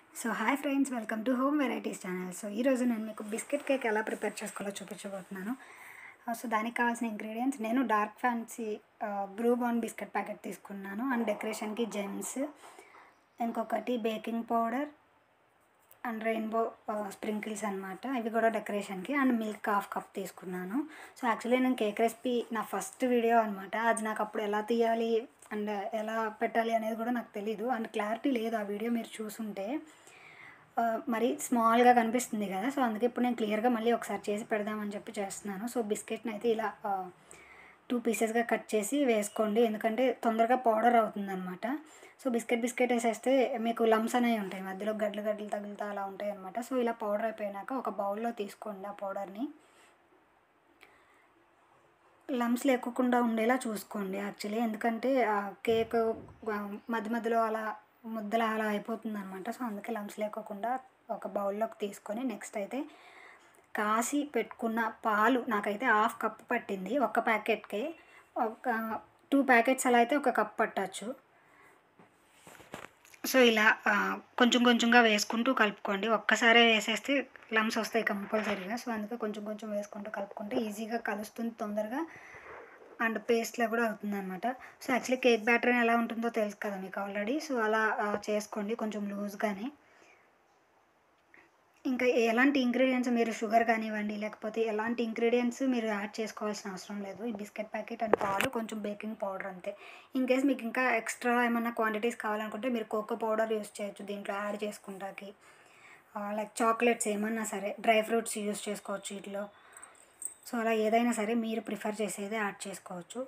so hi friends welcome to home varieties channel so ఈరోజు నేను మీకు బిస్కెట్ కేక్ ఎలా ప్రిపేర్ చేసుకోవాలో చూపించబోతున్నాను సో దానికి కావాల్సిన ఇంగ్రీడియంట్స్ నేను Dark Fantasy bourbon biscuit packet తీసుకున్నాను అండ్ డెకరేషన్కి జెమ్స్ ఇంకొకటి baking powder and rainbow sprinkles అనమాట ఇవి కూడా డెకరేషన్కి అండ్ మిల్క్ హాఫ్ కప్ తీసుకున్నాను సో యాక్చువల్లీ నేను కేక్ రెసిపీ నా ఫస్ట్ వీడియో అనమాట అది నాకు అప్పుడు ఎలా తీయాలి అండ్ ఎలా పెట్టాలి అనేది కూడా నాకు తెలీదు అండ్ క్లారిటీ లేదు ఆ వీడియో మీరు చూసుంటే ఆ, మరి స్మాల్గా కనిపిస్తుంది కదా సో అందుకే ఇప్పుడు నేను క్లియర్గా మళ్ళీ ఒకసారి చేసి పెడదామని చెప్పి చేస్తున్నాను సో బిస్కెట్ని అయితే ఇలా టూ పీసెస్గా కట్ చేసి వేసుకోండి ఎందుకంటే తొందరగా పౌడర్ అవుతుంది అనమాట సో బిస్కెట్ బిస్కెట్ వేసేస్తే మీకు లమ్స్ అనేవి ఉంటాయి మధ్యలో గడ్డలు గడ్డలు తగులుతా అలా ఉంటాయి అనమాట సో ఇలా పౌడర్ అయిపోయినాక ఒక బౌల్లో తీసుకోండి ఆ పౌడర్ని లమ్స్ లేకుండా ఉండేలా చూసుకోండి యాక్చువల్లీ ఎందుకంటే ఆ కేక్ మధ్య మధ్యలో అలా ముద్దలా అలా అయిపోతుంది అనమాట సో అందుకే లమ్స్ లేకోకుండా ఒక బౌల్లోకి తీసుకొని నెక్స్ట్ అయితే కాసి పెట్టుకున్న పాలు నాకైతే హాఫ్ కప్ పట్టింది ఒక ప్యాకెట్కి ఒక టూ ప్యాకెట్స్ అలా అయితే ఒక కప్ పట్టచ్చు సో ఇలా ఆ, కొంచెం కొంచెంగా వేసుకుంటూ కలుపుకోండి ఒక్కసారే వేసేస్తే లమ్స్ వస్తాయి కంపల్సరీగా సో అందుకే కొంచెం కొంచెం వేసుకుంటూ కలుపుకుంటే ఈజీగా కలుస్తుంది తొందరగా అండ్ పేస్ట్లా కూడా అవుతుంది అనమాట సో యాక్చువల్లీ కేక్ బ్యాటర్ ఎలా ఉంటుందో తెలుసు కదా మీకు ఆల్రెడీ సో అలా ఆ, చేసుకోండి కొంచెం లూజ్గానే ఇంకా ఎలాంటి ఇంగ్రీడియంట్స్ మీరు షుగర్ కానివ్వండి లేకపోతే ఎలాంటి ఇంగ్రీడియంట్స్ మీరు యాడ్ చేసుకోవాల్సిన అవసరం లేదు ఈ బిస్కెట్ ప్యాకెట్ అండ్ పాలు కొంచెం బేకింగ్ పౌడర్ అంతే ఇన్ కేస్ మీకు ఇంకా ఎక్స్ట్రా ఏమన్నా క్వాంటిటీస్ కావాలనుకుంటే మీరు కోకో పౌడర్ యూస్ చేయొచ్చు దీంట్లో యాడ్ చేసుకుంటాకి లైక్ చాక్లెట్స్ ఏమన్నా సరే డ్రై ఫ్రూట్స్ యూస్ చేసుకోవచ్చు వీటిలో సో అలా ఏదైనా సరే మీరు ప్రిఫర్ చేసేది యాడ్ చేసుకోవచ్చు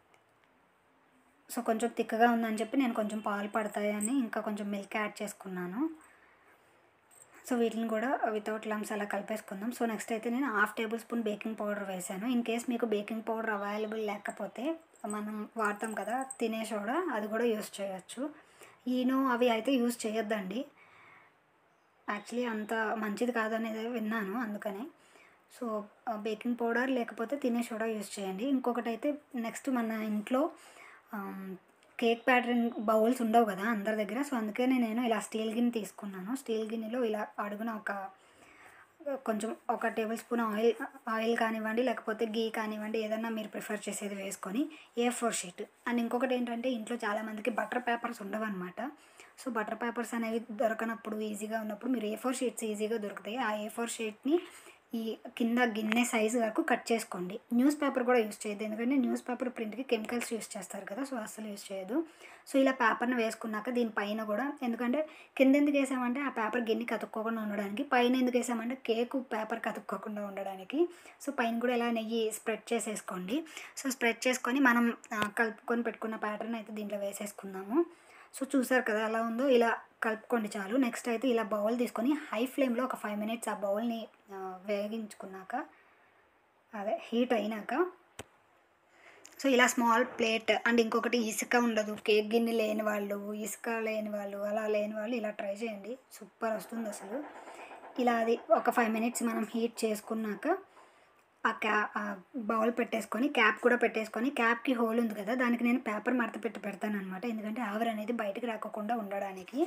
సో కొంచెం తిక్కగా ఉందని చెప్పి నేను కొంచెం పాలు పడతాయని ఇంకా కొంచెం మిల్క్ యాడ్ చేసుకున్నాను సో వీటిని కూడా వితౌట్ లమ్స్ అలా కలిపేసుకుందాం సో నెక్స్ట్ అయితే నేను half table spoon baking powder వేసాను ఇన్ కేస్ మీకు బేకింగ్ పౌడర్ అవైలబుల్ లేకపోతే మనం వాడతాం కదా తినే సోడా అది కూడా యూస్ చేయొచ్చు ఈనో అవి అయితే యూస్ చేయొద్దండి యాక్చువల్లీ అంత మంచిది కాదనేది విన్నాను అందుకనే సో బేకింగ్ పౌడర్ లేకపోతే తినే సోడా యూస్ చేయండి ఇంకొకటి అయితే నెక్స్ట్ మన ఇంట్లో కేక్ ప్యాటర్న్ బౌల్స్ ఉండవు కదా అందరి దగ్గర సో అందుకనే నేను ఇలా స్టీల్ గిన్నె తీసుకున్నాను స్టీల్ గిన్నెలో ఇలా అడుగున ఒక కొంచెం ఒక టేబుల్ స్పూన్ ఆయిల్ ఆయిల్ కానివ్వండి లేకపోతే గీ కానివ్వండి ఏదన్నా మీరు ప్రిఫర్ చేసేది వేసుకొని ఏ ఫోర్ షీట్ అండ్ ఇంకొకటి ఏంటంటే ఇంట్లో చాలామందికి బటర్ పేపర్స్ ఉండవు అనమాట సో బటర్ పేపర్స్ అనేవి దొరకనప్పుడు ఈజీగా ఉన్నప్పుడు మీరు ఏ ఫోర్ షీట్స్ ఈజీగా దొరుకుతాయి ఆ ఏ ఫోర్ షీట్ని ఈ కింద గిన్నె సైజు వరకు కట్ చేసుకోండి న్యూస్ పేపర్ కూడా యూస్ చేయొద్దు ఎందుకంటే న్యూస్ పేపర్ ప్రింట్కి కెమికల్స్ యూస్ చేస్తారు కదా సో అస్సలు యూస్ చేయదు సో ఇలా పేపర్ని వేసుకున్నాక దీనిపైన కూడా ఎందుకంటే కింద ఎందుకు వేసామంటే ఆ పేపర్ గిన్నె కతుక్కోకుండా ఉండడానికి పైన ఎందుకు వేసామంటే కేక్ పేపర్ కతుక్కోకుండా ఉండడానికి సో పైన కూడా ఇలా నెయ్యి స్ప్రెడ్ చేసేసుకోండి సో స్ప్రెడ్ చేసుకొని మనం ఆ, కలుపుకొని పెట్టుకున్న ప్యాటర్న్ అయితే దీంట్లో వేసేసుకుందాము సో చూసారు కదా ఎలా ఉందో ఇలా కలుపుకోండి చాలు నెక్స్ట్ అయితే ఇలా బౌల్ తీసుకొని హై ఫ్లేమ్లో ఒక ఫైవ్ మినిట్స్ ఆ బౌల్ని వేగించుకున్నాక అదే హీట్ అయినాక సో ఇలా స్మాల్ ప్లేట్ అండ్ ఇంకొకటి ఇసుక ఉండదు కేక్ గిన్నె లేని వాళ్ళు ఇసుక లేని వాళ్ళు అలా లేని వాళ్ళు ఇలా ట్రై చేయండి సూపర్ వస్తుంది అసలు ఇలా అది ఒక ఫైవ్ మినిట్స్ మనం హీట్ చేసుకున్నాక ఆ క్యా ఆ బౌల్ పెట్టేసుకొని క్యాప్ కూడా పెట్టేసుకొని క్యాప్కి హోల్ ఉంది కదా దానికి నేను పేపర్ మడత పెట్టి పెడతాను అనమాట ఎందుకంటే ఆవిరి అనేది బయటికి రాకోకుండా ఉండడానికి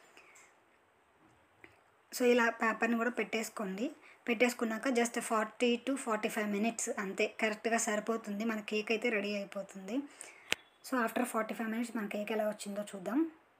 సో ఇలా పేపర్ని కూడా పెట్టేసుకోండి పెట్టేసుకున్నాక just forty to forty five minutes అంతే కరెక్ట్గా సరిపోతుంది మన కేక్ అయితే రెడీ అయిపోతుంది so after forty five minutes మన కేక్ ఎలా వచ్చిందో చూద్దాం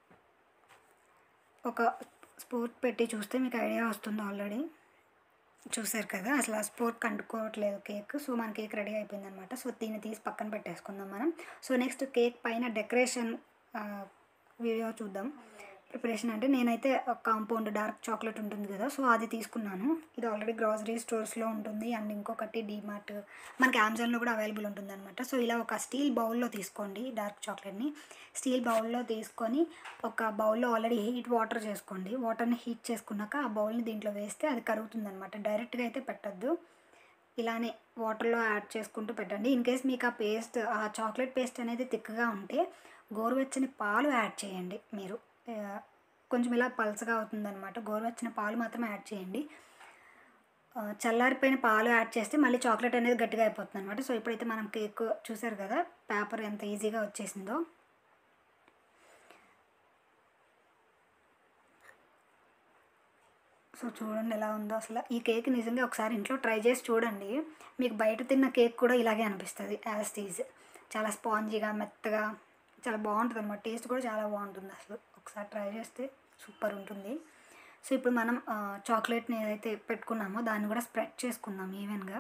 ఒక స్పూట్ పెట్టి చూస్తే మీకు ఐడియా వస్తుంది ఆల్రెడీ చూసారు కదా అసలు ఆ స్పోర్ట్ కంటుకోవట్లేదు కేక్ సో మన కేక్ రెడీ అయిపోయింది అనమాట సో దీన్ని తీసి పక్కన పెట్టేసుకుందాం మనం సో నెక్స్ట్ కేక్ పైన డెకరేషన్ వీడియో చూద్దాం ప్రిపరేషన్ అంటే నేనైతే కాంపౌండ్ డార్క్ చాక్లెట్ ఉంటుంది కదా సో అది తీసుకున్నాను ఇది ఆల్రెడీ గ్రాసరీ స్టోర్స్లో ఉంటుంది అండ్ ఇంకొకటి డీమార్ట్ మనకి అమెజాన్లో కూడా అవైలబుల్ ఉంటుంది అనమాట సో ఇలా ఒక స్టీల్ బౌల్లో తీసుకోండి డార్క్ చాక్లెట్ని స్టీల్ బౌల్లో తీసుకొని ఒక బౌల్లో ఆల్రెడీ హీట్ వాటర్ చేసుకోండి వాటర్ని హీట్ చేసుకున్నాక ఆ బౌల్ని దీంట్లో వేస్తే అది కరుగుతుంది అనమాట డైరెక్ట్గా అయితే పెట్టద్దు ఇలానే వాటర్లో యాడ్ చేసుకుంటూ పెట్టండి ఇన్ కేస్ మీకు ఆ పేస్ట్ ఆ చాక్లెట్ పేస్ట్ అనేది తిక్కగా ఉంటే గోరువెచ్చని పాలు యాడ్ చేయండి మీరు ఆ, కొంచెం ఇలా పల్చగా అవుతుందన్నమాట గోరువెచ్చని పాలు మాత్రం యాడ్ చేయండి ఆ, చల్లారిపోయిన పాలు యాడ్ చేస్తే మళ్ళీ చాక్లెట్ అనేది గట్టిగా అయిపోతుంది అనమాట సో ఇప్పుడైతే మనం కేక్ చూసారు కదా పేపర్ ఎంత ఈజీగా వచ్చేసిందో సో చూడండి ఎలా ఉందో అసలు ఈ కేక్ నిజంగా ఒకసారి ఇంట్లో ట్రై చేసి చూడండి మీకు బయట తిన్న కేక్ కూడా ఇలాగే అనిపిస్తుంది యాజ్ తీజ్ చాలా స్పాంజీగా మెత్తగా చాలా బాగుంటుంది అనమాట టేస్ట్ కూడా చాలా బాగుంటుంది అసలు ఒకసారి ట్రై చేస్తే సూపర్ ఉంటుంది సో ఇప్పుడు మనం ఆ, చాక్లెట్ని ఏదైతే పెట్టుకున్నామో దాన్ని కూడా స్ప్రెడ్ చేసుకుందాం ఈవెన్గా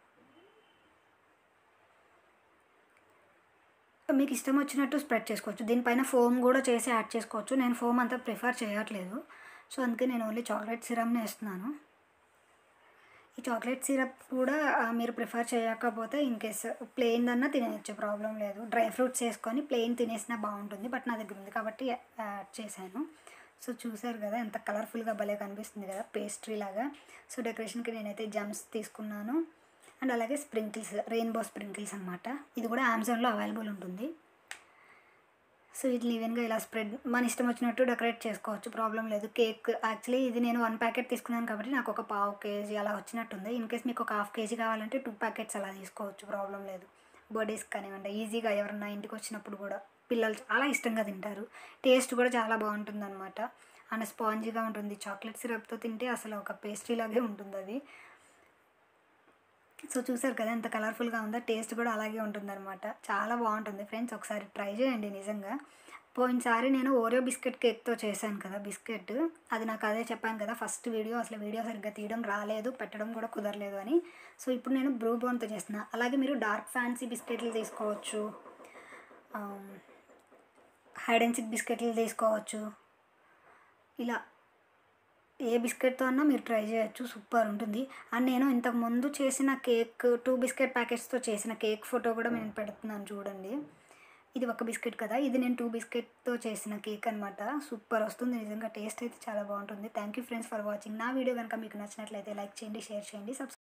మీకు ఇష్టం వచ్చినట్టు స్ప్రెడ్ చేసుకోవచ్చు దీనిపైన ఫోమ్ కూడా చేసి యాడ్ చేసుకోవచ్చు నేను ఫోమ్ అంతా ప్రిఫర్ చేయట్లేదు సో అందుకే నేను ఓన్లీ చాక్లెట్ సిరప్ని వేస్తున్నాను ఈ చాక్లెట్ సిరప్ కూడా ఆ, మీరు ప్రిఫర్ చేయకపోతే ఇన్ కేస్ ప్లెయిన్ అన్నా తినేయచ్చు ప్రాబ్లం లేదు డ్రై ఫ్రూట్స్ వేసుకొని ప్లెయిన్ తినేసినా బాగుంటుంది బట్ నా దగ్గర ఉంది కాబట్టి యాడ్ చేశాను సో చూసారు కదా ఎంత కలర్ఫుల్గా భలే కనిపిస్తుంది కదా పేస్ట్రీ లాగా సో డెకరేషన్కి నేనైతే జమ్స్ తీసుకున్నాను అండ్ అలాగే స్ప్రింకిల్స్ రెయిన్బో స్ప్రింకిల్స్ అనమాట ఇది కూడా అమెజాన్లో అవైలబుల్ ఉంటుంది సో వీటిని ఈవెన్గా ఇలా స్ప్రెడ్ మన ఇష్టం వచ్చినట్టు డెకరేట్ చేసుకోవచ్చు ప్రాబ్లం లేదు కేక్ యాక్చువల్లీ ఇది నేను వన్ ప్యాకెట్ తీసుకున్నాను కాబట్టి నాకు ఒక పావు కేజీ అలా వచ్చినట్టుంది ఇన్ కేస్ మీకు ఒక హాఫ్ కేజీ కావాలంటే టూ ప్యాకెట్స్ అలా తీసుకోవచ్చు ప్రాబ్లం లేదు బర్త్డేస్ కానివ్వండి ఈజీగా ఎవరన్నా ఇంటికి వచ్చినప్పుడు కూడా పిల్లలు చాలా ఇష్టంగా తింటారు టేస్ట్ కూడా చాలా బాగుంటుంది అనమాట అండ్ స్పాంజీగా ఉంటుంది చాక్లెట్ సిరప్తో తింటే అసలు ఒక పేస్ట్రీ లాగే ఉంటుంది అది సో చూసారు కదా ఎంత కలర్ఫుల్గా ఉందో టేస్ట్ కూడా అలాగే ఉంటుందన్నమాట చాలా బాగుంటుంది ఫ్రెండ్స్ ఒకసారి ట్రై చేయండి నిజంగా పోయినసారి నేను ఓరియో బిస్కెట్ కేక్తో చేశాను కదా బిస్కెట్ అది నాకు అదే చెప్పాను కదా ఫస్ట్ వీడియో అసలు వీడియో సరిగ్గా తీయడం రాలేదు పెట్టడం కూడా కుదరలేదు అని సో ఇప్పుడు నేను బ్రూ బోన్తో చేస్తున్నా అలాగే మీరు డార్క్ ఫ్యాన్సీ బిస్కెట్లు తీసుకోవచ్చు హైడ్ అండ్ సిక్ బిస్కెట్లు తీసుకోవచ్చు ఇలా ఏ బిస్కెట్తో అన్నా మీరు ట్రై చేయొచ్చు సూపర్ ఉంటుంది అండ్ నేను ఇంతకు ముందు చేసిన కేక్ టూ బిస్కెట్ ప్యాకెట్స్తో చేసిన కేక్ ఫోటో కూడా నేను పెడుతున్నాను చూడండి ఇది ఒక బిస్కెట్ కదా ఇది నేను టూ బిస్కెట్తో చేసిన కేక్ అనమాట సూపర్ వస్తుంది నిజంగా టేస్ట్ అయితే చాలా బాగుంటుంది thank you friends for watching నా వీడియో కనుక మీకు నచ్చినట్లయితే లైక్ చేయండి షేర్ చేయండి సబ్స్క్రైబ్